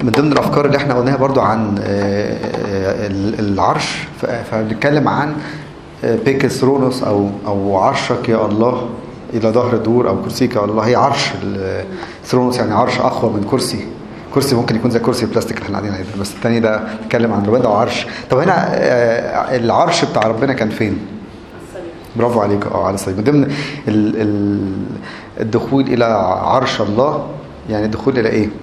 من ضمن الافكار اللي احنا قلناها برضو عن العرش فبنتكلم عن بيكس رونوس او او عرشك يا الله الى ظهر دور او كرسيك يا الله هي عرش ثرونوس يعني عرش اقوى من كرسي كرسي ممكن يكون زي كرسي البلاستيك اللي احنا قاعدين عليه بس الثاني ده بيتكلم عن ربنا وعرش طب هنا العرش بتاع ربنا كان فين برافو عليك اه على الصليب من ضمن ال ال الدخول الى عرش الله يعني الدخول الى ايه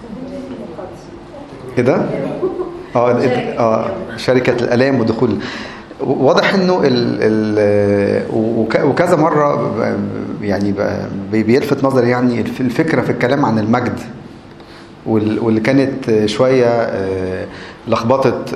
ايه ده اه اه شركه الالام ودخول واضح انه ال ال وكذا مره يعني بيلفت نظري يعني الفكره في الكلام عن المجد واللي كانت شويه لخبطت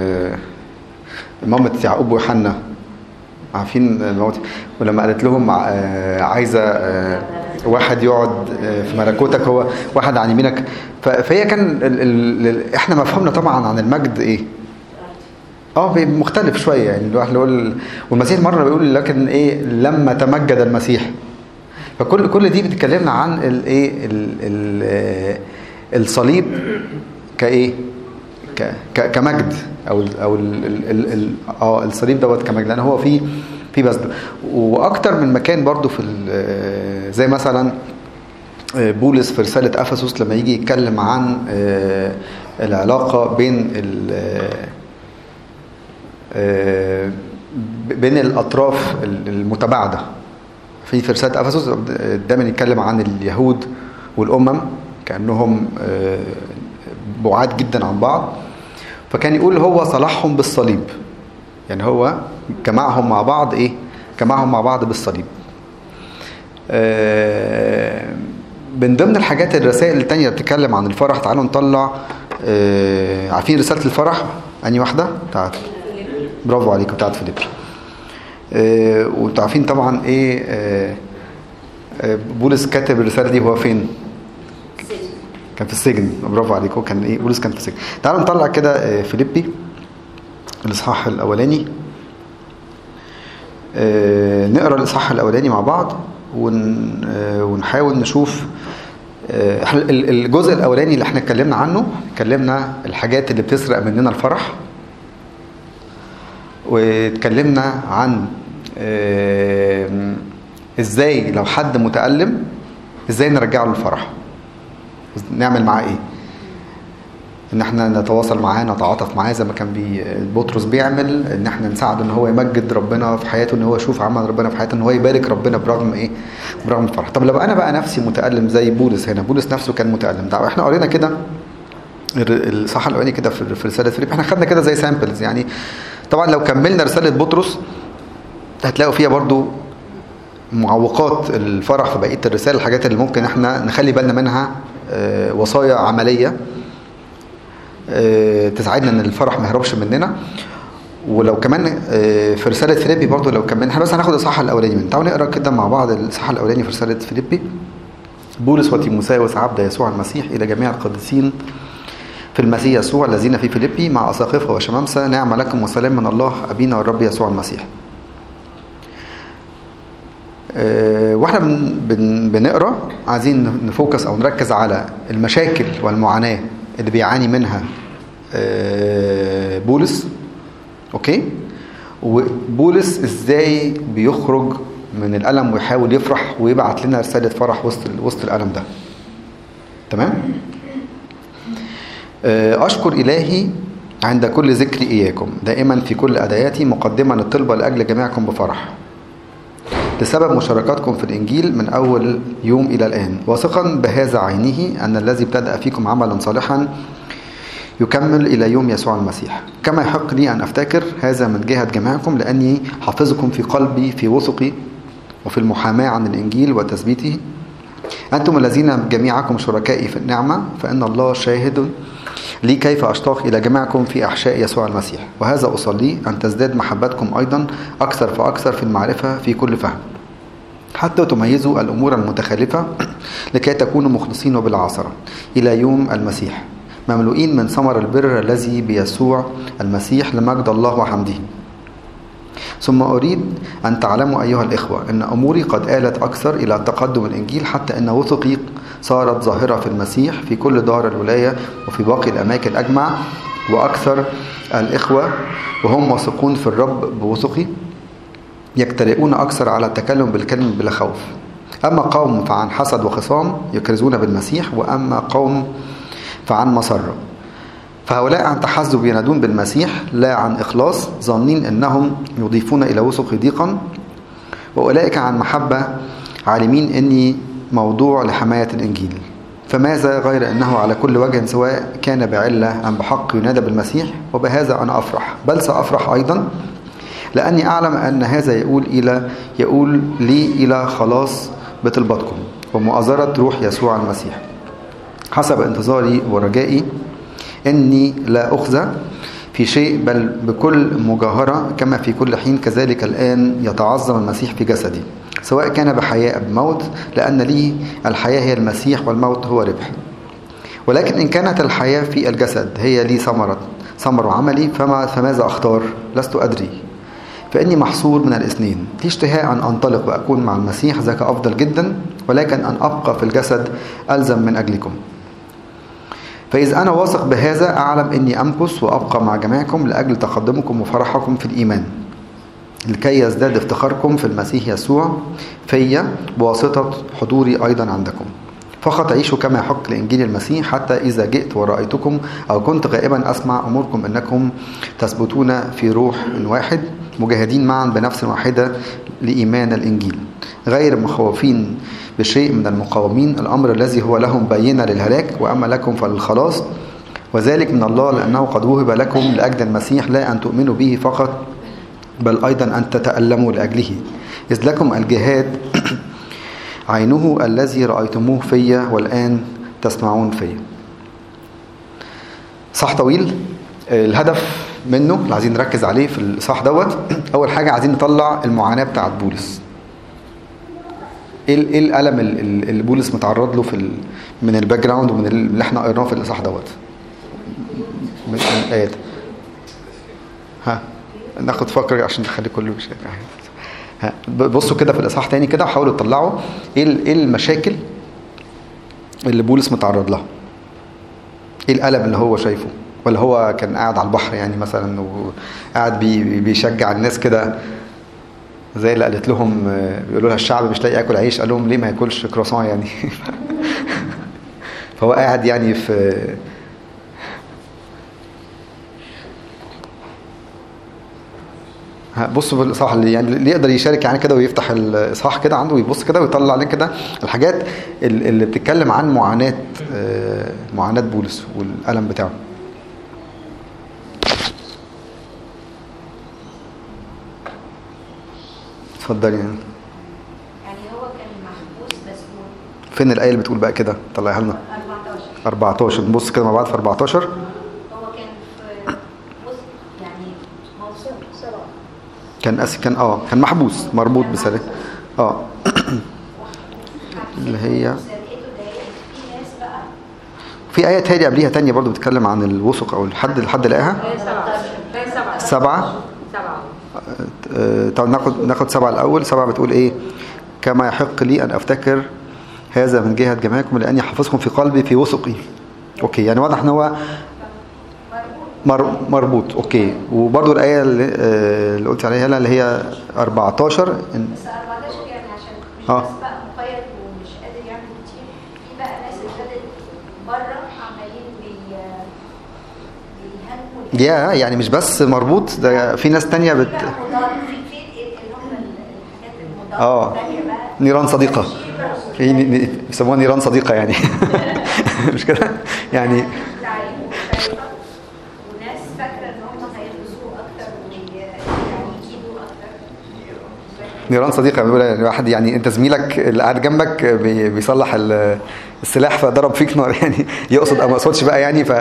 مامة يعقوب ويوحنا عارفين الموت ولما قالت لهم عايزه واحد يقعد في ملكوتك هو واحد عن يمينك فهي كان ال ال احنا مفهومنا طبعا عن المجد ايه اه مختلف شويه يعني الواحد يقول والمسيح مره بيقول لكن ايه لما تمجد المسيح فكل كل دي بتكلمنا عن الايه الصليب كايه كمجد او ال او ال ال ال اه الصليب دوت كمجد لان هو في في بس واكتر من مكان برضو في زي مثلا بولس في رساله افسس لما يجي يتكلم عن العلاقه بين بين الاطراف المتباعده في في رساله افسس دايما يتكلم عن اليهود والامم كانهم بعاد جدا عن بعض فكان يقول هو صلحهم بالصليب يعني هو جمعهم مع بعض ايه جمعهم مع بعض بالصليب آه من ضمن الحاجات الرسائل التانية اللي بتتكلم عن الفرح تعالوا نطلع آه عارفين رسالة الفرح انهي واحدة بتاعت برافو عليكم بتاعت فيليب آه وانتوا عارفين طبعا ايه آه بولس كاتب الرسالة دي هو فين كان في السجن برافو عليكم كان ايه بولس كان في السجن تعالوا نطلع كده فيليبي الاصحاح الاولاني نقرا الاصحاح الاولاني مع بعض ونحاول نشوف الجزء الاولاني اللي احنا اتكلمنا عنه اتكلمنا الحاجات اللي بتسرق مننا الفرح واتكلمنا عن ازاي لو حد متألم ازاي نرجع له الفرح نعمل معاه ايه ان احنا نتواصل معاه نتعاطف معاه زي ما كان بي بطرس بيعمل ان احنا نساعده ان هو يمجد ربنا في حياته ان هو يشوف عمل ربنا في حياته ان هو يبارك ربنا برغم ايه برغم الفرح طب لو انا بقى نفسي متالم زي بولس هنا بولس نفسه كان متالم ده احنا قرينا كده الصح الاولاني كده في رساله فيليب احنا خدنا كده زي سامبلز يعني طبعا لو كملنا رساله بطرس هتلاقوا فيها برضو معوقات الفرح في بقيه الرساله الحاجات اللي ممكن احنا نخلي بالنا منها وصايا عمليه تساعدنا ان الفرح ما يهربش مننا ولو كمان في رساله فيليبي برضو لو كمان احنا بس هناخد الاصحاح الاولاني من تعالوا نقرا كده مع بعض الاصحاح الاولاني في رساله فيليبي بولس وتيموساوس عبد يسوع المسيح الى جميع القديسين في المسيح يسوع الذين في فيليبي مع اساقفه وشمامسه نعم لكم وسلام من الله ابينا والرب يسوع المسيح واحنا بن بن بنقرا عايزين نفوكس او نركز على المشاكل والمعاناه اللي بيعاني منها بولس اوكي وبولس ازاي بيخرج من الالم ويحاول يفرح ويبعت لنا رساله فرح وسط وسط الالم ده تمام اشكر الهي عند كل ذكر اياكم دائما في كل اداياتي مقدما الطلبه لاجل جميعكم بفرح لسبب مشاركاتكم في الإنجيل من أول يوم إلى الآن واثقا بهذا عينه أن الذي ابتدأ فيكم عملا صالحا يكمل إلى يوم يسوع المسيح كما يحق لي أن أفتكر هذا من جهة جميعكم لأني حافظكم في قلبي في وثقي وفي المحاماة عن الإنجيل وتثبيته أنتم الذين جميعكم شركائي في النعمة فإن الله شاهد لي كيف أشتاق إلى جميعكم في أحشاء يسوع المسيح وهذا أصلي أن تزداد محبتكم أيضا أكثر فأكثر في المعرفة في كل فهم حتى تميزوا الأمور المتخالفة لكي تكونوا مخلصين وبالعصرة إلى يوم المسيح مملوئين من ثمر البر الذي بيسوع المسيح لمجد الله وحمده ثم أريد أن تعلموا أيها الإخوة أن أموري قد آلت أكثر إلى تقدم الإنجيل حتى أن وثقي صارت ظاهرة في المسيح في كل دار الولاية وفي باقي الأماكن أجمع وأكثر الإخوة وهم واثقون في الرب بوثقي يجترئون أكثر على التكلم بالكلمة بلا خوف أما قوم فعن حسد وخصام يكرزون بالمسيح وأما قوم فعن مسرة فهؤلاء عن تحزب ينادون بالمسيح لا عن إخلاص ظانين أنهم يضيفون إلى وثق ضيقا وأولئك عن محبة عالمين أني موضوع لحماية الإنجيل فماذا غير أنه على كل وجه سواء كان بعلة أم بحق ينادى بالمسيح وبهذا أنا أفرح بل سأفرح أيضا لأني أعلم أن هذا يقول إلى يقول لي إلى خلاص بطلبتكم ومؤازرة روح يسوع المسيح حسب انتظاري ورجائي إني لا أخزى في شيء بل بكل مجاهرة كما في كل حين كذلك الآن يتعظم المسيح في جسدي سواء كان بحياة أو بموت لأن لي الحياة هي المسيح والموت هو ربح ولكن إن كانت الحياة في الجسد هي لي ثمرة ثمر عملي فما فماذا أختار لست أدري فإني محصور من الاثنين لي اشتهاء أن أنطلق وأكون مع المسيح ذاك أفضل جدا ولكن أن أبقى في الجسد ألزم من أجلكم فإذا أنا واثق بهذا أعلم أني أمكث وأبقى مع جميعكم لأجل تقدمكم وفرحكم في الإيمان لكي يزداد افتخاركم في المسيح يسوع فيا بواسطة حضوري أيضا عندكم فقط عيشوا كما يحق لإنجيل المسيح حتى إذا جئت ورأيتكم أو كنت غائبا أسمع أموركم أنكم تثبتون في روح واحد مجاهدين معا بنفس واحدة لإيمان الإنجيل غير مخوفين بشيء من المقاومين الأمر الذي هو لهم بينة للهلاك وأما لكم فللخلاص وذلك من الله لأنه قد وهب لكم لأجل المسيح لا أن تؤمنوا به فقط بل أيضا أن تتألموا لأجله إذ لكم الجهاد عينه الذي رأيتموه فيا والآن تسمعون فيا صح طويل الهدف منه اللي عايزين نركز عليه في الصح دوت أول حاجة عايزين نطلع المعاناة بتاعت بولس ايه الالم اللي بولس متعرض له في من الباك جراوند ومن اللي احنا قريناه في الاصحاح دوت من الايات ها ناخد فكره عشان نخلي كله مش ها بصوا كده في الاصحاح تاني كده وحاولوا تطلعوا ايه ايه المشاكل اللي بولس متعرض لها ايه الالم اللي هو شايفه ولا هو كان قاعد على البحر يعني مثلا وقاعد بي بيشجع الناس كده زي اللي قالت لهم بيقولوا لها الشعب مش لاقي ياكل عيش قال لهم ليه ما ياكلش كرواسون يعني فهو قاعد يعني في بصوا بالاصحاح اللي يعني اللي يقدر يشارك يعني كده ويفتح الاصحاح كده عنده ويبص كده ويطلع عليه كده الحاجات اللي بتتكلم عن معاناه معاناه بولس والالم بتاعه اتفضلي يعني يعني هو كان محبوس مسجون فين الآية اللي بتقول بقى كده طلعيها لنا 14 14 نبص كده مع بعض في 14 هو كان في وسط يعني موصول صراع كان أس كان اه كان محبوس مربوط بسلة اه اللي هي سرقته ضايقت في ناس بقى في آية تانية قبليها تانية برضو بتتكلم عن الوثق أو الحد الحد لقاها سبعة سبعة سبعة آه، طب ناخد ناخد سبعة الأول سبعة بتقول إيه كما يحق لي أن أفتكر هذا من جهة جميعكم لأني حافظكم في قلبي في وثقي أوكي يعني واضح إن هو مر- مربوط أوكي وبرضو الآية اللي, آه، اللي قلت عليها هنا اللي هي 14 إن بس 14 يعني عشان مش آه. بس بقى مقيد ومش قادر يعمل كتير في بقى ناس ابتدت بره عمالين بي بيهاجموا يا يعني مش بس مربوط ده في ناس تانية بت بقى مضاد في في اللي هم الحاجات المضادة آه. التانية بقى نيران صديقة في ن- ن- بيسموها نيران صديقة يعني مش كده يعني تعليم مختلفة وناس فاكرة ان هم هيلبسوه اكتر ويعني يكيدوا اكتر نيران صديقة بيقول يعني واحد يعني انت زميلك اللي قاعد جنبك بي- بيصلح ال- السلاح فضرب فيك نار يعني يقصد او ما يقصدش بقى يعني ف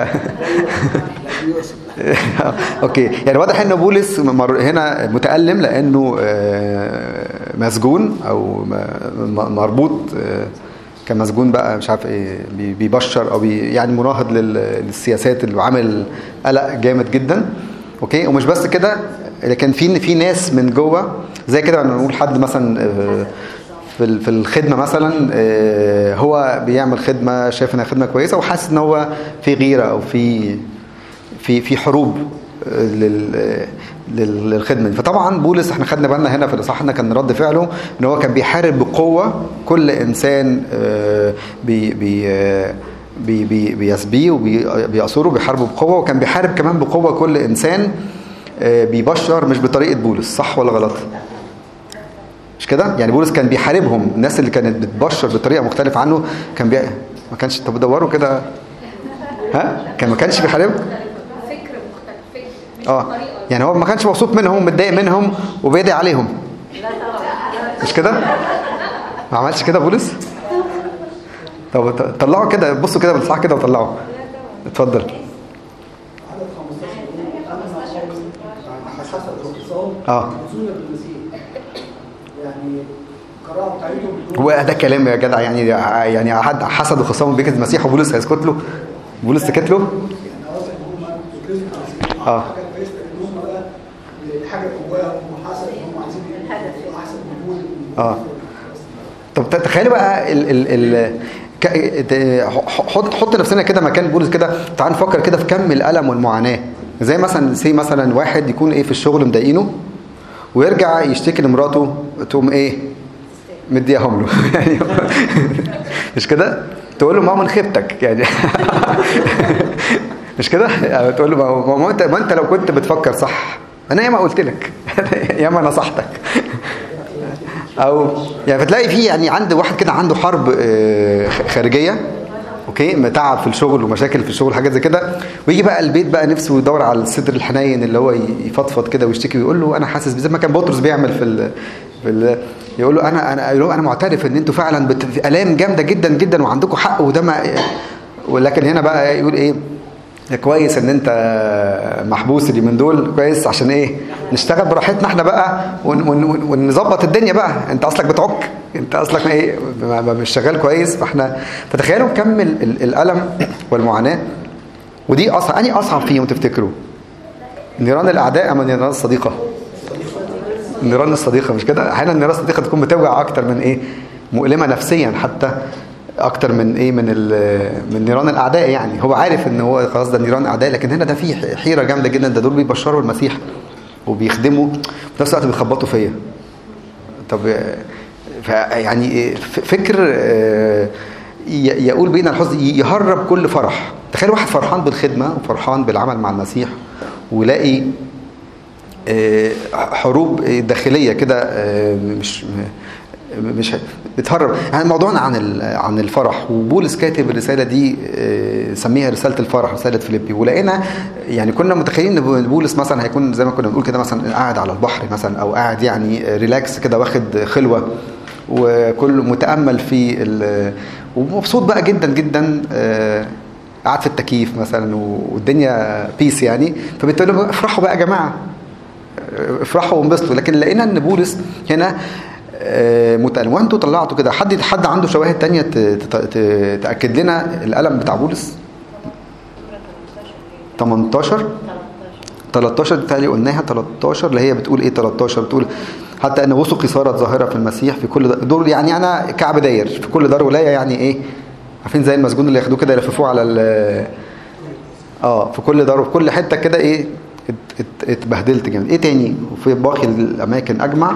اوكي يعني واضح ان بولس مر- هنا متألم لانه آه، مسجون او م- م- مربوط آه، كان مسجون بقى مش عارف ايه بي- بيبشر او بي يعني مناهض لل- للسياسات اللي عامل قلق جامد جدا اوكي ومش بس كده لكن في في ناس من جوه زي كده لما نقول حد مثلا آه، في ال- في الخدمه مثلا آه، هو بيعمل خدمه شايف انها خدمه كويسه وحاسس ان هو في غيره او في في في حروب آه، لل لل- للخدمه دي فطبعا بولس احنا خدنا بالنا هنا في الاصحاح هنا كان رد فعله ان هو كان بيحارب بقوه كل انسان آه، بي بي آه، بي بي بيسبيه وبيأسره بيحاربه بقوه وكان بيحارب كمان بقوه كل انسان آه، بيبشر مش بطريقه بولس صح ولا غلط؟ مش كده؟ يعني بولس كان بيحاربهم الناس اللي كانت بتبشر بطريقه مختلفه عنه كان بي... ما كانش طب دوروا كده ها؟ كان ما كانش بيحاربهم؟ فكر مختلف فكر مش اه طريقه يعني هو ما كانش مبسوط منهم ومتضايق منهم وبيدعي عليهم مش كده؟ ما عملش كده بولس؟ طب ط- طلعوا كده بصوا كده بالصح كده وطلعوا اتفضل عدد 15 حسب الاختصار اه يؤذون بالمسيح يعني القراءه بتاعتهم هو ده كلام يا جدع يعني يعني حد حسد وخصام بيكذب المسيح وبولس هيسكت له بولس سكت له يعني قصدي ان هم يكرزوا المسيح اه حاجه كويسه ان هم بقى حاجه جواهم وحسب ان هم عايزين يبقوا احسن من دول اه طب ت- تخيلوا بقى ال ال ال ك- ت- حط حط نفسنا كده مكان بولس كده تعال نفكر كده في كم الالم والمعاناه زي مثلا سي مثلا واحد يكون ايه في الشغل مضايقينه ويرجع يشتكي لمراته تقوم ايه مديهم له يعني مش كده تقول له ما من خيبتك يعني مش كده يعني تقول له ما هو- ما انت ما انت لو كنت بتفكر صح انا ياما قلت لك ياما نصحتك او يعني فتلاقي في يعني عند واحد كده عنده حرب آه، خ- خارجيه اوكي متعب في الشغل ومشاكل في الشغل حاجات زي كده ويجي بقى البيت بقى نفسه يدور على الصدر الحنين اللي هو ي- يفضفض كده ويشتكي ويقول له انا حاسس زي ما كان بطرس بيعمل في ال في ال يقول له انا انا يقول له انا معترف ان انتوا فعلا بت- في الام جامده جدا جدا وعندكم حق وده ما ولكن هنا بقى يقول ايه يا كويس ان انت محبوس اليومين دول كويس عشان ايه نشتغل براحتنا احنا بقى ون- ون- ون- ونظبط الدنيا بقى انت اصلك بتعك انت اصلك ايه ما- ما- مش شغال كويس فاحنا فتخيلوا كم ال- ال- الالم والمعاناه ودي اصعب اني اصعب فيهم تفتكروا نيران الاعداء ام نيران الصديقه النيران الصديقه مش كده احيانا النيران الصديقه تكون بتوجع اكتر من ايه مؤلمه نفسيا حتى اكتر من ايه من ال- من نيران الاعداء يعني هو عارف ان هو خلاص ده نيران اعداء لكن هنا ده في حيره جامده جدا ده دول بيبشروا المسيح وبيخدموا في نفس الوقت بيخبطوا فيا طب ف- يعني إيه، ف- فكر آه، ي- يقول بين الحزن ي- يهرب كل فرح تخيل واحد فرحان بالخدمه وفرحان بالعمل مع المسيح ويلاقي آه، حروب داخليه كده آه، مش مش بتهرب يعني موضوعنا عن ال- عن الفرح وبولس كاتب الرساله دي آه، سميها رساله الفرح رساله فيليبي ولقينا يعني كنا متخيلين ان بولس مثلا هيكون زي ما كنا بنقول كده مثلا قاعد على البحر مثلا او قاعد يعني ريلاكس كده واخد خلوه وكله متامل في ال- ومبسوط بقى جدا جدا آه، قاعد في التكييف مثلا والدنيا بيس يعني فبالتالي افرحوا بقى يا جماعه افرحوا وانبسطوا لكن لقينا ان بولس هنا آه، متألم وانتوا طلعتوا كده حد حد عنده شواهد تانية ت- ت- ت- تأكد لنا الألم بتاع بولس 18 13 بتاعي قلناها 13 اللي هي بتقول ايه 13 بتقول حتى ان وثقي صارت ظاهره في المسيح في كل دول يعني انا كعب داير في كل دار ولايه يعني ايه عارفين زي المسجون اللي ياخدوه كده يلففوه على ال اه في كل دار وفي كل حته كده ايه ات- ات- اتبهدلت جامد ايه تاني وفي باقي الاماكن اجمع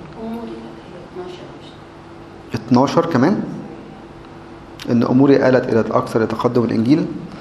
12 كمان ان اموري آلت الى الاكثر لتقدم الانجيل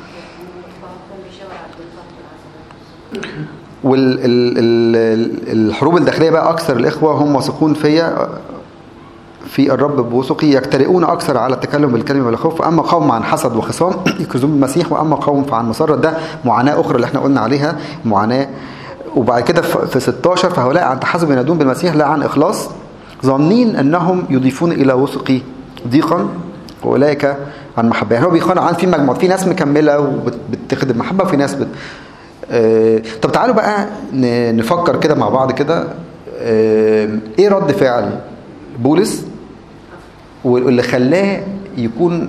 والحروب الداخليه بقى اكثر الاخوه هم واثقون فيا في الرب بوثقي يجترئون اكثر على التكلم بالكلمه والخوف اما قوم عن حسد وخصام يكرزون بالمسيح واما قوم فعن مسرة ده معاناه اخرى اللي احنا قلنا عليها معاناه وبعد كده في في 16 فهؤلاء عن تحسب ينادون بالمسيح لا عن اخلاص ظانين انهم يضيفون الى وثقي ضيقا واولئك عن محبه يعني هو بيقارن عن في مجموعه في ناس مكمله وبتخدم محبه وفي ناس بت... آه، طب تعالوا بقى ن- نفكر كده مع بعض كده آه، ايه رد فعل بولس واللي خلاه يكون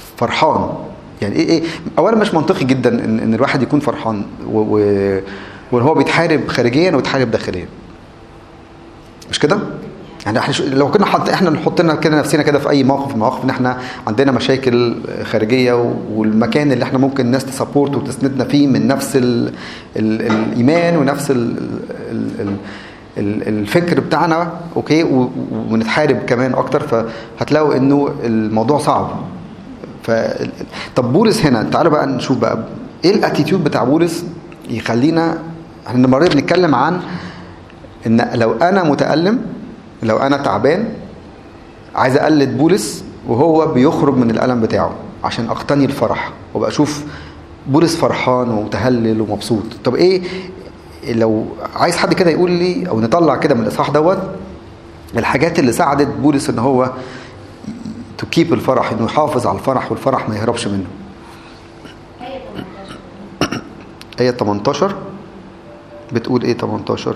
فرحان يعني ايه ايه اولا مش منطقي جدا ان, إن الواحد يكون فرحان و و وان هو بيتحارب خارجيا ويتحارب داخليا مش كده يعني احنا شو- لو كنا حط احنا نحط لنا كده نفسنا كده في اي موقف من المواقف ان احنا عندنا مشاكل خارجيه و- والمكان اللي احنا ممكن الناس تسبورت وتسندنا فيه من نفس ال ال الايمان ونفس ال ال ال ال- الفكر بتاعنا اوكي و- و- ونتحارب كمان اكتر فهتلاقوا انه الموضوع صعب ف طب بولس هنا تعالوا بقى نشوف بقى ايه الاتيتيود بتاع بولس يخلينا احنا المره دي بنتكلم عن ان لو انا متالم لو انا تعبان عايز اقلد بولس وهو بيخرج من الالم بتاعه عشان اقتني الفرح وبقى اشوف بولس فرحان ومتهلل ومبسوط طب ايه لو عايز حد كده يقول لي او نطلع كده من الاصحاح دوت الحاجات اللي ساعدت بولس ان هو تو كيب الفرح انه يحافظ على الفرح والفرح ما يهربش منه هي 18 آية 18 بتقول إيه 18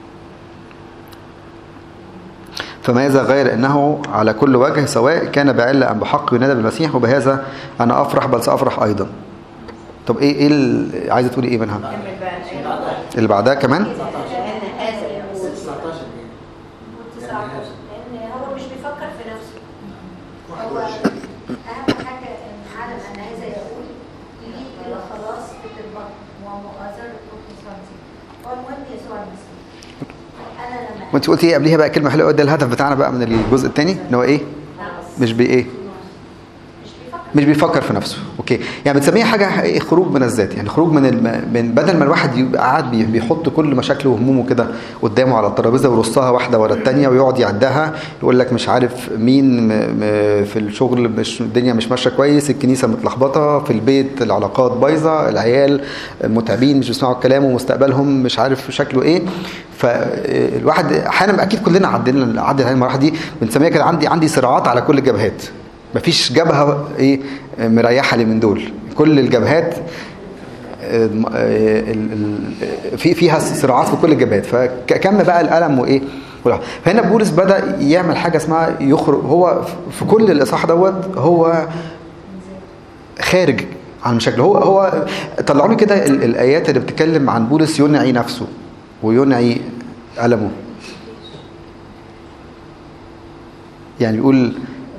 فماذا غير أنه على كل وجه سواء كان بعلة أم بحق ينادى بالمسيح وبهذا أنا أفرح بل سأفرح أيضا طب إيه إيه ال- عايزة تقولي إيه منها كمل بقى الآية. اللي بعدها كمان لأن هذا يقول 19 19 لأن هو مش بيفكر في نفسه هو أهم حاجة إن علم أن هذا يقول لي إلى خلاص بتربط ومؤازرة بروتستانتي هو المهم يسوع المسيح أنا لما وانت قلتي ايه قبليها بقى كلمه حلوه ده الهدف بتاعنا بقى من الجزء الثاني ان هو ايه مش بي ايه مش بيفكر مش بيفكر في نفسه اوكي يعني بتسميها حاجه إيه؟ خروج من الذات يعني خروج من الم... من بدل ما الواحد يبقى قاعد بي- بيحط كل مشاكله وهمومه كده قدامه على الترابيزه ويرصها واحده ورا الثانيه ويقعد يعدها يقول لك مش عارف مين م... م... في الشغل مش الدنيا مش ماشيه كويس الكنيسه متلخبطه في البيت العلاقات بايظه العيال متعبين مش بيسمعوا الكلام ومستقبلهم مش عارف شكله ايه فالواحد احيانا اكيد كلنا عدينا عدى على المراحل دي بنسميها كده عندي عندي صراعات على كل الجبهات مفيش جبهه ايه مريحه لي من دول كل الجبهات آه، آه، ال- ال- في فيها صراعات في كل الجبهات فكم بقى الالم وايه والراحة. فهنا بولس بدا يعمل حاجه اسمها يخرج هو في كل الاصحاح دوت هو خارج عن مشاكله هو هو طلعوا لي كده ال- الايات اللي بتتكلم عن بولس ينعي نفسه وينعي المه يعني بيقول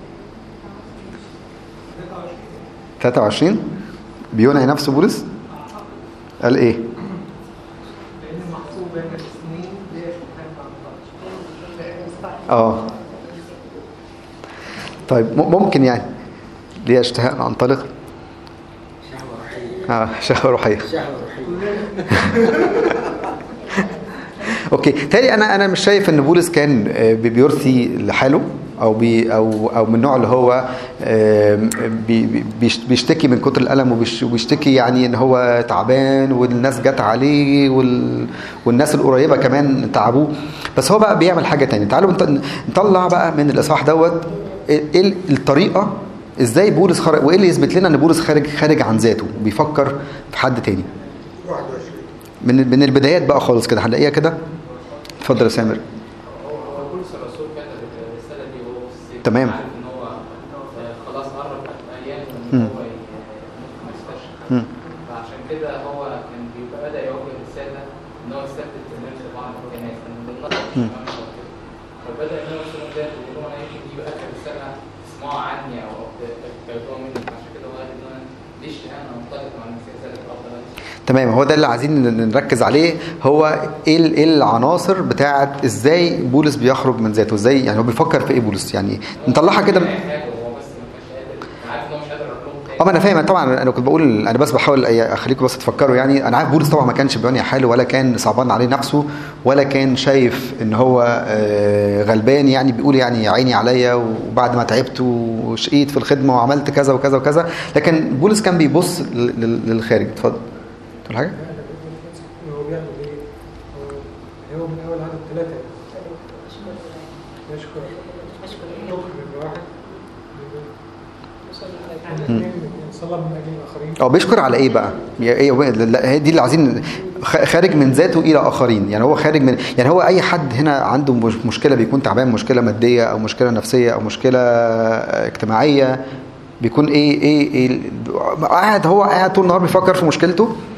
23 بينعي نفسه بولس قال ايه لأن محسوب بين السنين ليش بحب اه طيب م- ممكن يعني ليه اشتهاء ان انطلق شهوة روحية اه شهوه روحيه شهوة روحية اوكي تاني انا انا مش شايف ان بولس كان آه، بي- بيرثي لحاله او بي او او من النوع اللي هو آم، بي- بي- بيش- بيشتكي من كتر الالم وبيش- وبيشتكي يعني ان هو تعبان والناس جت عليه وال والناس القريبه كمان تعبوه بس هو بقى بيعمل حاجه تانية تعالوا نط- نطلع بقى من الاصحاح دوت ايه إيه الطريقه ازاي بولس خرج وايه اللي يثبت لنا ان بولس خارج خارج عن ذاته بيفكر في حد تاني 21 من من البدايات بقى خالص كده هنلاقيها كده اتفضل يا سامر هو بولس الرسول كتب الرساله دي وهو في السجن تمام. عارف ان هو آه، خلاص قرب ايام مم. ان هو ي- ممكن يستشهد مم. فعشان كده هو كان بيبقى بدا يوجه رساله ان هو يثبت الناس طبعا في الكنائس من ضمنها مم. الإمام الشافعي. فبدا ان هو يوصل ده ويقول له انا يمكن دي اخر رساله تسمعوا عني او تقرأوها مني عشان كده هو قال ان انا دي اشتهاء انا منطلق مع المسيح ذلك افضل تمام هو ده اللي عايزين نركز عليه هو ايه ال- ايه العناصر بتاعت ازاي بولس بيخرج من ذاته ازاي يعني هو بيفكر في ايه بولس يعني نطلعها كده أي حاجه هو بس ما كانش قادر انا عارف ان هو مش قادر اروح لهم تاني اه ما انا فاهم طبعا انا كنت بقول انا بس بحاول أي- اخليكم بس تفكروا يعني انا عارف بولس طبعا ما كانش بيعني حاله ولا كان صعبان عليه نفسه ولا كان شايف ان هو آه، غلبان يعني بيقول يعني يا عيني عليا وبعد ما تعبت وشقيت في الخدمه وعملت كذا وكذا وكذا لكن بولس كان بيبص لل- لل- للخارج اتفضل تقول حاجه هو بيعمل ايه؟ هو هو من اول عدد ثلاثة يشكر يشكر للواحد الاثنين صلى من اجل الاخرين اه بيشكر على ايه بقى؟ يعني ايه هو- لا، هي دي اللي عايزين خ- خارج من ذاته الى اخرين يعني هو خارج من يعني هو اي حد هنا عنده مش مشكله بيكون تعبان مشكله ماديه او مشكله نفسيه او مشكله اجتماعيه بيكون ايه ايه, إيه قاعد هو قاعد طول النهار بيفكر في مشكلته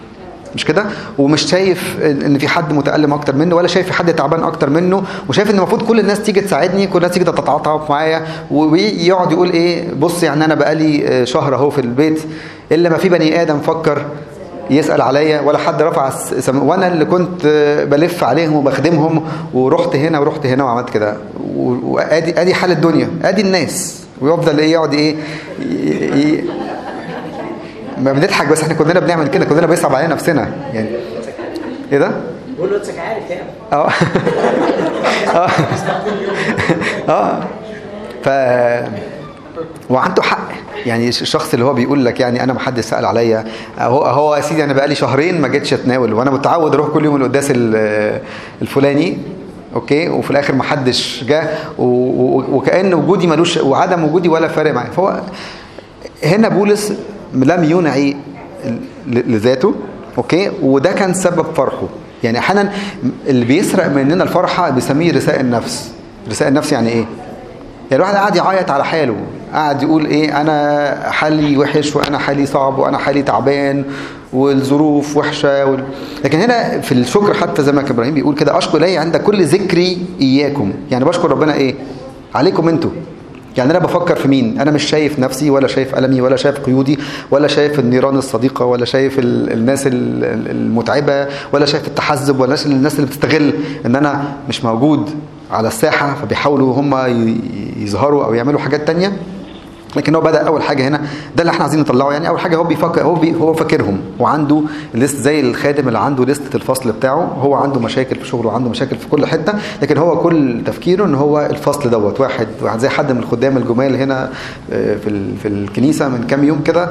مش كده ومش شايف ان في حد متالم اكتر منه ولا شايف في حد تعبان اكتر منه وشايف ان المفروض كل الناس تيجي تساعدني كل الناس تيجي تتعاطف معايا ويقعد يقول ايه بص يعني انا بقالي شهر اهو في البيت الا ما في بني ادم فكر يسأل عليا ولا حد رفع سم... وانا اللي كنت بلف عليهم وبخدمهم ورحت هنا ورحت هنا وعملت كده وادي ادي حال الدنيا ادي الناس ويفضل ايه يقعد ايه ي... ي... ما بنضحك بس احنا كلنا بنعمل كده كلنا بيصعب علينا نفسنا يعني ايه ده؟ بقول له نفسك عارف يعني اه اه اه ف وعنده حق يعني الشخص اللي هو بيقول لك يعني انا ما حدش سال عليا هو هو يا سيدي انا بقالي شهرين ما جيتش اتناول وانا متعود اروح كل يوم القداس الفلاني اوكي وفي الاخر ما حدش جه وكان وجودي ملوش وعدم وجودي ولا فارق معايا فهو هنا بولس لم ينعي لذاته اوكي وده كان سبب فرحه يعني احيانا اللي بيسرق مننا الفرحه بيسميه رساء النفس رساء النفس يعني ايه يعني الواحد قاعد يعيط على حاله قاعد يقول ايه انا حالي وحش وانا حالي صعب وانا حالي تعبان والظروف وحشه وال... لكن هنا في الشكر حتى زي ما كان ابراهيم بيقول كده اشكر الي عند كل ذكري اياكم يعني بشكر ربنا ايه عليكم انتوا يعني انا بفكر في مين انا مش شايف نفسي ولا شايف المي ولا شايف قيودي ولا شايف النيران الصديقه ولا شايف ال... الناس المتعبه ولا شايف التحزب ولا الناس اللي بتستغل ان انا مش موجود على الساحه فبيحاولوا هم يظهروا او يعملوا حاجات تانية لكن هو بدا اول حاجه هنا ده اللي احنا عايزين نطلعه يعني اول حاجه هو بيفكر هو بي هو فاكرهم وعنده ليست زي الخادم اللي عنده ليست الفصل بتاعه هو عنده مشاكل في شغله وعنده مشاكل في كل حته لكن هو كل تفكيره ان هو الفصل دوت واحد واحد زي حد من الخدام الجمال هنا في في الكنيسه من كام يوم كده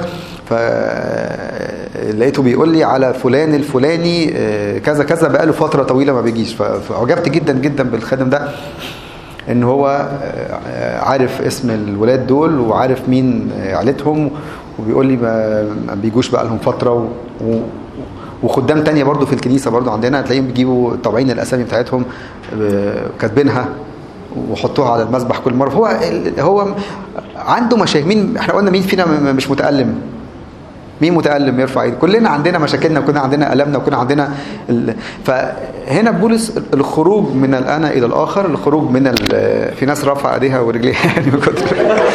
فلقيته بيقول لي على فلان الفلاني كذا كذا بقاله فتره طويله ما بيجيش فعجبت جدا جدا بالخادم ده ان هو عارف اسم الولاد دول وعارف مين عيلتهم وبيقول لي ما بيجوش بقى لهم فتره و وخدام تانية برضو في الكنيسة برضو عندنا هتلاقيهم بيجيبوا طابعين الأسامي بتاعتهم كاتبينها وحطوها على المسبح كل مرة هو هو عنده مشاكل مين احنا قلنا مين فينا مش متألم مين متألم يرفع ايده كلنا عندنا مشاكلنا وكنا عندنا ألمنا وكنا عندنا ال... فهنا بولس الخروج من الأنا إلى الآخر الخروج من ال... في ناس رافعة ايديها ورجليها يعني من كتر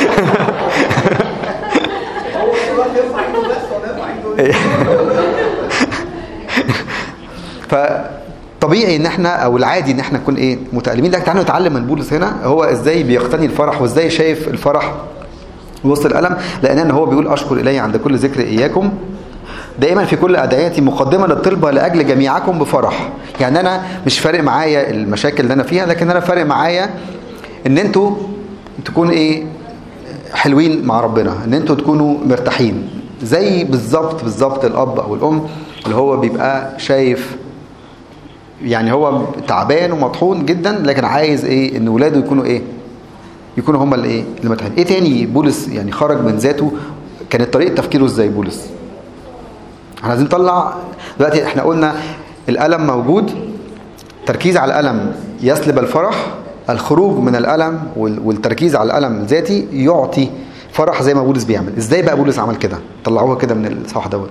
فطبيعي ان احنا او العادي ان احنا نكون ايه متألمين لكن تعالوا نتعلم من بولس هنا هو ازاي بيقتني الفرح وازاي شايف الفرح وسط الألم لأن هو بيقول أشكر إلي عند كل ذكر إياكم دائما في كل أدعياتي مقدمة للطلبة لأجل جميعكم بفرح يعني أنا مش فارق معايا المشاكل اللي أنا فيها لكن أنا فارق معايا إن أنتوا تكونوا إيه حلوين مع ربنا إن أنتوا تكونوا مرتاحين زي بالظبط بالظبط الأب أو الأم اللي هو بيبقى شايف يعني هو تعبان ومطحون جدا لكن عايز إيه إن ولاده يكونوا إيه يكونوا هم اللي ايه اللي متحين ايه تاني بولس يعني خرج من ذاته كانت طريقه تفكيره ازاي بولس احنا عايزين نطلع دلوقتي احنا قلنا الالم موجود تركيز على الالم يسلب الفرح الخروج من الالم والتركيز على الالم الذاتي يعطي فرح زي ما بولس بيعمل ازاي بقى بولس عمل كده طلعوها كده من الصح دوت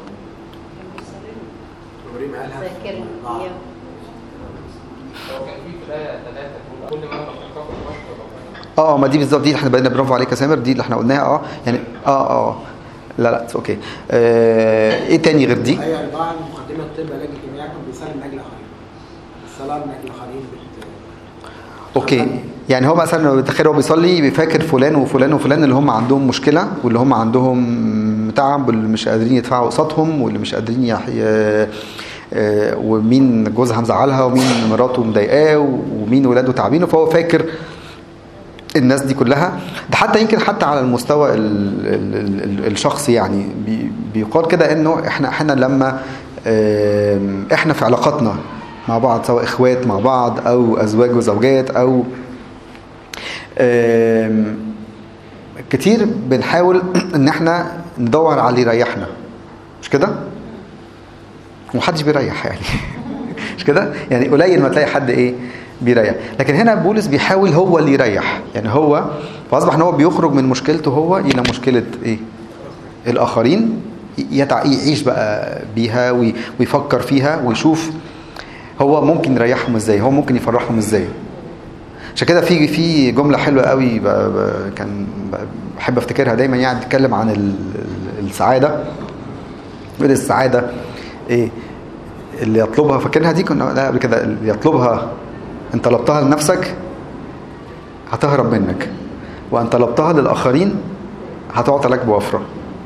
هو كان في في الآية ثلاثة كل ما بفكركم بشكر ربنا اه ما دي بالظبط دي اللي احنا بقينا برافو عليك يا سامر دي اللي احنا قلناها اه يعني اه اه لا لا اوكي آه ايه تاني غير دي هي أربعة مقدمة الطب علاج جميعكم بيسلم من أجل آخرين الصلاة من أجل آخرين بت... اوكي يعني هو مثلا لو تخيل هو بيصلي بيفاكر فلان وفلان وفلان اللي هم عندهم مشكله واللي هم عندهم تعب واللي مش قادرين يدفعوا قسطهم واللي مش قادرين يح... ي- آه، ومين جوزها مزعلها ومين مراته مضايقاه ومين ولاده تعبينه فهو فاكر الناس دي كلها ده حتى يمكن حتى على المستوى ال ال ال الشخصي يعني بي- بيقال كده انه احنا احنا لما آم، احنا في علاقاتنا مع بعض سواء اخوات مع بعض او ازواج وزوجات او آم، كتير بنحاول ان احنا ندور على اللي يريحنا مش كده ومحدش بيريح يعني مش كده يعني قليل ما تلاقي حد ايه بيريح لكن هنا بولس بيحاول هو اللي يريح يعني هو فاصبح ان هو بيخرج من مشكلته هو الى مشكله ايه الاخرين يتع... يعيش بقى بيها وي... ويفكر فيها ويشوف هو ممكن يريحهم ازاي هو ممكن يفرحهم ازاي عشان كده في في جمله حلوه قوي ب... ب... كان ب... بحب افتكرها دايما يعني بتتكلم عن ال... ال- السعاده بيقول السعاده ايه اللي يطلبها فاكرها دي كنا لا قبل كده اللي يطلبها ان طلبتها لنفسك هتهرب منك وان طلبتها للاخرين هتعطى لك بوفره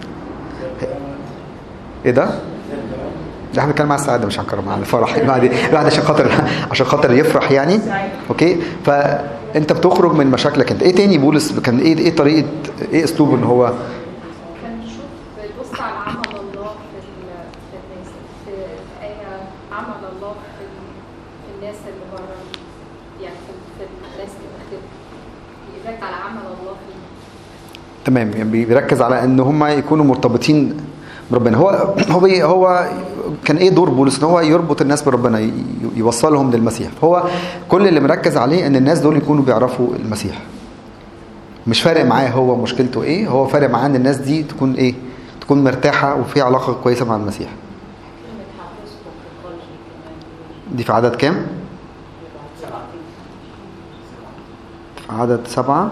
ايه ده؟ ده احنا بنتكلم على السعاده مش عن الكرم عن الفرح الواحد الواحد عشان خاطر عشان خاطر يفرح يعني اوكي فانت بتخرج من مشاكلك انت ايه تاني بولس كان ايه ايه طريقه ايه اسلوبه ان هو كان يشوف يبص على عمل الله في ال- في الناس في في آية عمل الله في ال- في الناس اللي بره يعني في في الناس اللي بتخدم يركز على عمل الله فيهم تمام يعني بي- بيركز على ان هم يكونوا مرتبطين بربنا هو هو بي- هو كان ايه دور بولس ان هو يربط الناس بربنا ي- يوصلهم للمسيح هو كل اللي مركز عليه ان الناس دول يكونوا بيعرفوا المسيح مش فارق معاه هو مشكلته ايه هو فارق معاه ان الناس دي تكون ايه تكون مرتاحه وفي علاقه كويسه مع المسيح دي في عدد كام في عدد سبعة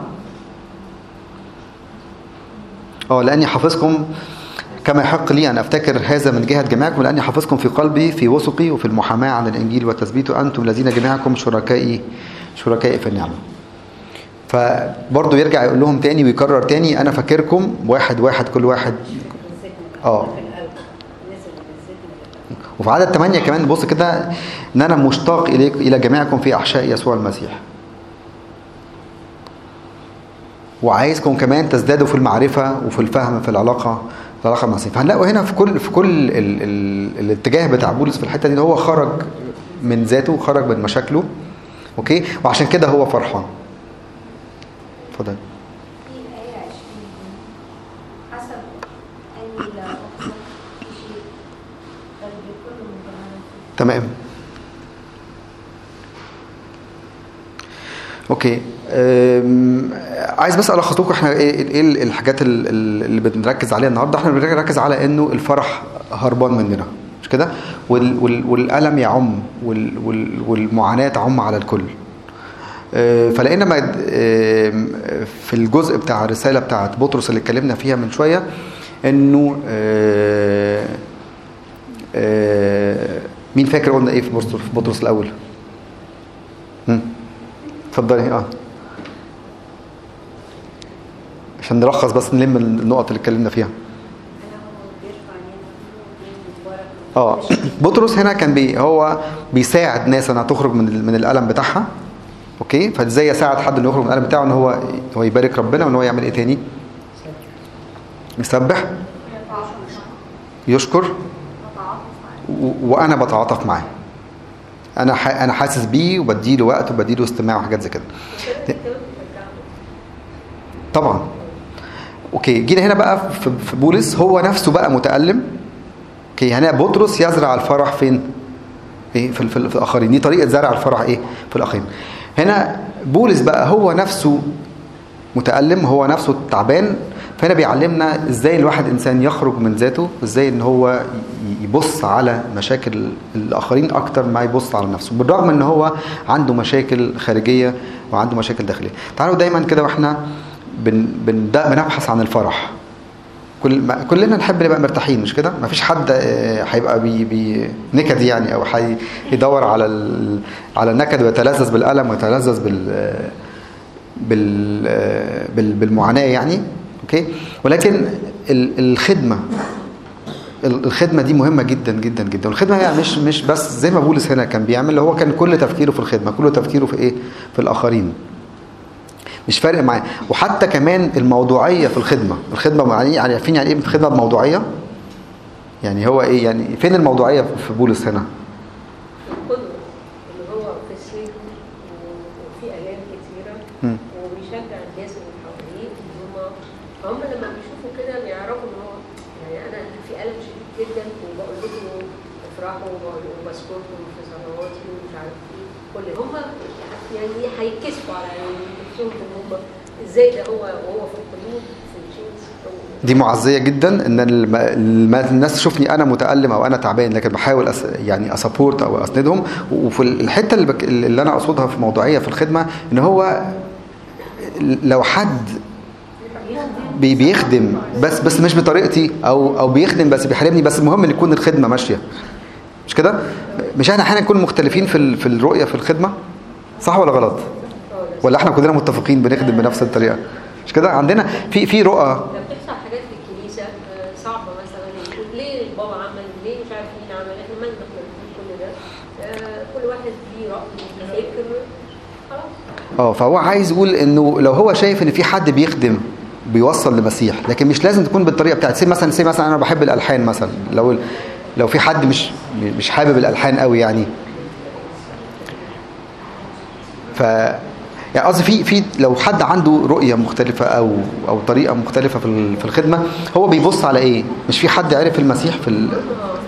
اه لاني حافظكم كما يحق لي ان افتكر هذا من جهه جميعكم لاني حافظكم في قلبي في وثقي وفي المحاماه عن الانجيل وتثبيته انتم الذين جميعكم شركائي شركائي في النعمه. فبرضه يرجع يقول لهم تاني ويكرر تاني انا فاكركم واحد واحد كل واحد اه وفي عدد 8 كمان بص كده ان انا مشتاق اليك الى جميعكم في احشاء يسوع المسيح. وعايزكم كمان تزدادوا في المعرفة وفي الفهم في العلاقة في العلاقة مع المسيح فهنلاقوا هنا في كل في كل ال ال الاتجاه بتاع بولس في الحتة دي إن هو خرج من ذاته خرج من مشاكله اوكي وعشان كده هو فرحان اتفضل في آية 20 حسب أني لا أقصد في شيء بل بكل مجاملة تمام اوكي أم، عايز بس الخص لكم احنا ايه ايه الحاجات ال- ال- اللي بنركز عليها النهارده احنا بنركز على انه الفرح هربان مننا مش كده وال وال والالم يعم وال وال والمعاناه تعم على الكل أه، فلقينا ما- أم، في الجزء بتاع الرساله بتاعت بطرس اللي اتكلمنا فيها من شويه انه أه، أه، مين فاكر قلنا ايه في بطرس في بطرس الاول هم؟ اتفضلي اه عشان نلخص بس نلم النقط اللي اتكلمنا فيها اه بطرس هنا كان بي هو بيساعد ناس انها تخرج من ال- من الالم بتاعها اوكي فازاي يساعد حد انه يخرج من الالم بتاعه ان هو هو يبارك ربنا وان هو يعمل ايه تاني يسبح يشكر و- وانا بتعاطف معاه انا ح... انا حاسس بيه وبديله وقت وبديله استماع وحاجات زي كده طبعا اوكي جينا هنا بقى في في بولس هو نفسه بقى متألم اوكي هنا بطرس يزرع الفرح فين ايه في, في, في الاخرين دي طريقه زرع الفرح ايه في الاخرين هنا بولس بقى هو نفسه متألم هو نفسه تعبان فهنا بيعلمنا ازاي الواحد انسان يخرج من ذاته ازاي ان هو ي- يبص على مشاكل الاخرين اكتر ما يبص على نفسه بالرغم ان هو عنده مشاكل خارجيه وعنده مشاكل داخليه تعالوا دايما كده واحنا بن بن بنبحث عن الفرح كل ما كلنا نحب نبقى مرتاحين مش كده مفيش حد آه، هيبقى بي بي نكد يعني او هيدور على ال على النكد ويتلذذ بالالم ويتلذذ بال آه، بال آه، بال بالمعاناه يعني اوكي ولكن ال- الخدمه ال- الخدمه دي مهمه جدا جدا جدا والخدمه يعني مش مش بس زي ما بولس هنا كان بيعمل هو كان كل تفكيره في الخدمه كل تفكيره في ايه في الاخرين مش فارق معاه وحتى كمان الموضوعيه في الخدمه الخدمه يعني يعني عارفين يعني ايه الخدمه بموضوعيه يعني هو ايه يعني فين الموضوعيه في بولس هنا القدوة اللي هو في السجن وفي آلام كتيرة مم. وبيشجع الناس اللي حواليه إن هم هم لما بيشوفوا كده بيعرفوا إن هو يعني أنا في ألم شديد جدا وبقول لكم افرحوا وبقول- وبذكركم في صلواتي ومش عارف إيه كل هم يعني هيتكسفوا على نفسهم إن هم إزاي ده هو وهو في القلوب في الجنس دي معزيه جدا ان الم- الم- الناس تشوفني انا متالم او انا تعبان لكن بحاول أس يعني اسابورت او اسندهم وفي الحته اللي, بك اللي انا اقصدها في موضوعيه في الخدمه ان هو لو حد بي- بيخدم بس بس مش بطريقتي او او بيخدم بس بيحاربني بس المهم ان يكون الخدمه ماشيه مش كده مش احنا احيانا نكون مختلفين في ال- في الرؤيه في الخدمه صح ولا غلط ولا احنا كلنا متفقين بنخدم بنفس الطريقه مش كده عندنا في في رؤى لما بتحصل حاجات في الكنيسه آه، صعبه مثلا يقول ليه البابا عمل ليه مش عارف مين عمل احنا مالنا احنا بنقول كل ده آه، كل واحد ليه راي ليه فكر خلاص اه فهو عايز يقول انه لو هو شايف ان في حد بيخدم بيوصل لمسيح لكن مش لازم تكون بالطريقه بتاعت سي مثلا سي مثلا انا بحب الالحان مثلا لو لو في حد مش مش حابب الالحان قوي يعني ف يعني قصدي في في لو حد عنده رؤيه مختلفه او او طريقه مختلفه في ال- في الخدمه هو بيبص على ايه مش في حد عرف المسيح في ال...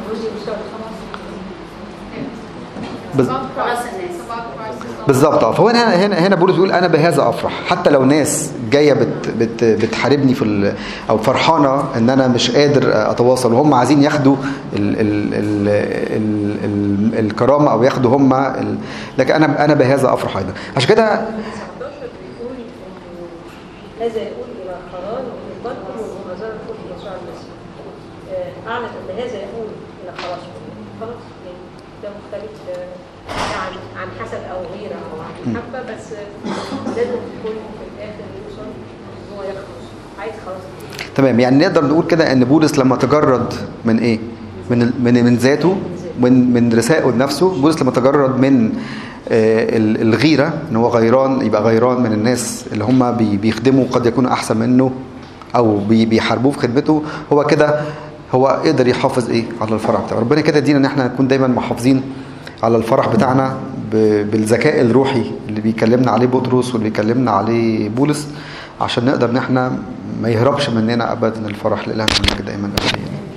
بز- خلاص الناس بالظبط اه فهو هنا هنا هنا بولس بيقول انا بهذا افرح حتى لو ناس جايه بت بت بتحاربني في ال- او فرحانه ان انا مش قادر اتواصل وهم عايزين ياخدوا ال ال ال ال ال الكرامه او ياخدوا هم ال لكن انا انا بهذا افرح ايضا عشان كده 19 بيقول انه هذا يقول الى خلاص ويقدم ومناظره كل يسوع المسيح آه، اعلن ان هذا يقول الى خلاص خلاص يعني ده مختلف آه، عن عن حسب او غيره او عن محبه بس آه، لازم تكون في الاخر يوصل إن هو يخلص عايز خلاص تمام يعني نقدر نقول كده ان بولس لما تجرد من ايه من ال- من من ذاته من من رسائه لنفسه بولس لما تجرد من آه، ال- الغيره ان هو غيران يبقى غيران من الناس اللي هم بي- بيخدموا قد يكونوا احسن منه او بي- بيحاربوه في خدمته هو كده هو قدر يحافظ ايه على الفرح بتاعه ربنا كده يدينا ان احنا نكون دايما محافظين على الفرح بتاعنا ب- بالذكاء الروحي اللي بيكلمنا عليه بطرس واللي بيكلمنا عليه بولس عشان نقدر ان احنا ما يهربش مننا ابدا الفرح لله المجد دايما ابدا